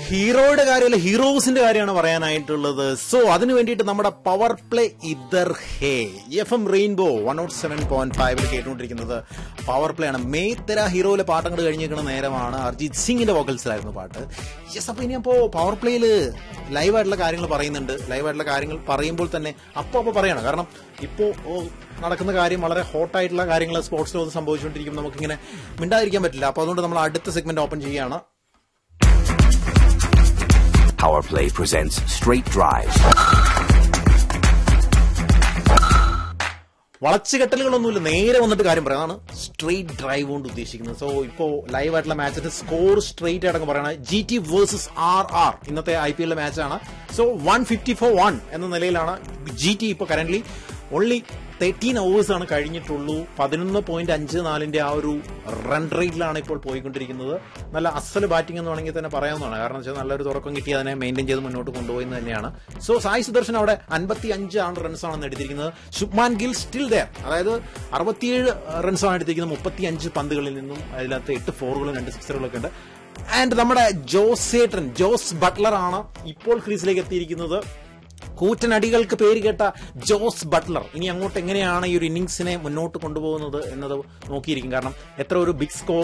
ഹീറോയുടെ കാര്യമല്ല ഹീറോസിന്റെ കാര്യമാണ് പറയാനായിട്ടുള്ളത് സോ അതിനു വേണ്ടിയിട്ട് നമ്മുടെ പവർ പ്ലേ ഇതർ Hey F M Rainbow one nought seven point ഫൈവിൽ കേട്ടുകൊണ്ടിരിക്കുന്നത് പവർ പ്ലേ ആണ് മേ തെര ഹീറോയിലെ പാട്ടങ്ങൾ കഴിഞ്ഞിരിക്കുന്ന നേരമാണ് അർജിത് സിംഗിന്റെ വോക്കൽസിലായിരുന്നു പാട്ട് യെസ് അപ്പൊ ഇനി അപ്പോ പവർ പ്ലേയിൽ ലൈവായിട്ടുള്ള കാര്യങ്ങൾ പറയുന്നുണ്ട് ലൈവായിട്ടുള്ള കാര്യങ്ങൾ പറയുമ്പോൾ തന്നെ അപ്പോ അപ്പൊ പറയണം കാരണം ഇപ്പോ ഓ, നടക്കുന്ന കാര്യം വളരെ ഹോട്ടായിട്ടുള്ള കാര്യങ്ങൾ സ്പോർട്സ് ലോകത്ത് സംഭവിച്ചുകൊണ്ടിരിക്കും നമുക്കിങ്ങനെ മിണ്ടാതിരിക്കാൻ പറ്റില്ല അപ്പൊ അതുകൊണ്ട് നമ്മൾ അടുത്ത സെഗ്മെന്റ് ഓപ്പൺ ചെയ്യുകയാണ് Power Play presents Straight Drives. വളച്ചുകെട്ടലുകളൊന്നുമില്ല നേരെ വന്നിട്ട് കാര്യം പറയാം അതാണ് സ്ട്രെയിറ്റ് ഡ്രൈവ് കൊണ്ട് ഉദ്ദേശിക്കുന്നത് സോ ഇപ്പോ ലൈവ് ആയിട്ടുള്ള മാച്ചിന്റെ സ്കോർ സ്ട്രെയിറ്റ് ആയിട്ടൊക്കെ പറയണത് G T versus R R ഇന്നത്തെ ഐ പി എല്ലിലെ മാച്ചാണ് so one fifty four one എന്ന നിലയിലാണ് ജി ടി ഇപ്പോൾ കറന്റ് ഓൺലി തേർട്ടീൻ അവേഴ്സ് ആണ് കഴിഞ്ഞിട്ടുള്ളൂ പതിനൊന്ന് പോയിന്റ് അഞ്ച് നാലിന്റെ ആ ഒരു റൺ റേറ്റിലാണ് ഇപ്പോൾ പോയിക്കൊണ്ടിരിക്കുന്നത് നല്ല അസൽ ബാറ്റിംഗ് എന്ന് വേണമെങ്കിൽ തന്നെ പറയാവുന്നതാണ് കാരണം വെച്ചാൽ നല്ലൊരു തുടക്കം കിട്ടി അതിനെ മെയിൻറ്റെയിൻ ചെയ്ത് മുന്നോട്ട് കൊണ്ടുപോയി എന്ന് തന്നെയാണ് സോ സായി സുദർശൻ അവിടെ അൻപത്തി അഞ്ച് ആണ് റൺസ് ആണ് എടുത്തിരിക്കുന്നത് ശുഭ്മാൻ ഗിൽ സ്റ്റിൽ ദയർ അതായത് അറുപത്തിയേഴ് റൺസ് ആണ് എടുത്തിരിക്കുന്നത് മുപ്പത്തി അഞ്ച് പന്തുകളിൽ നിന്നും അതിനകത്ത് എട്ട് ഫോറുകളും രണ്ട് സിക്സറുകളൊക്കെ ഉണ്ട് ആൻഡ് നമ്മുടെ ജോസേട്ടൻ ജോസ് ബട്ട്ലർ ആണ് ഇപ്പോൾ ക്രീസിലേക്ക് എത്തിയിരിക്കുന്നത് കൂറ്റനടികൾക്ക് പേര് കേട്ട ജോസ് ബട്ട്ലർ ഇനി അങ്ങോട്ട് എങ്ങനെയാണ് ഈ ഒരു ഇന്നിങ്സിനെ മുന്നോട്ട് കൊണ്ടുപോകുന്നത് എന്നത് നോക്കിയിരിക്കും കാരണം എത്ര ഒരു ബിഗ് സ്കോർ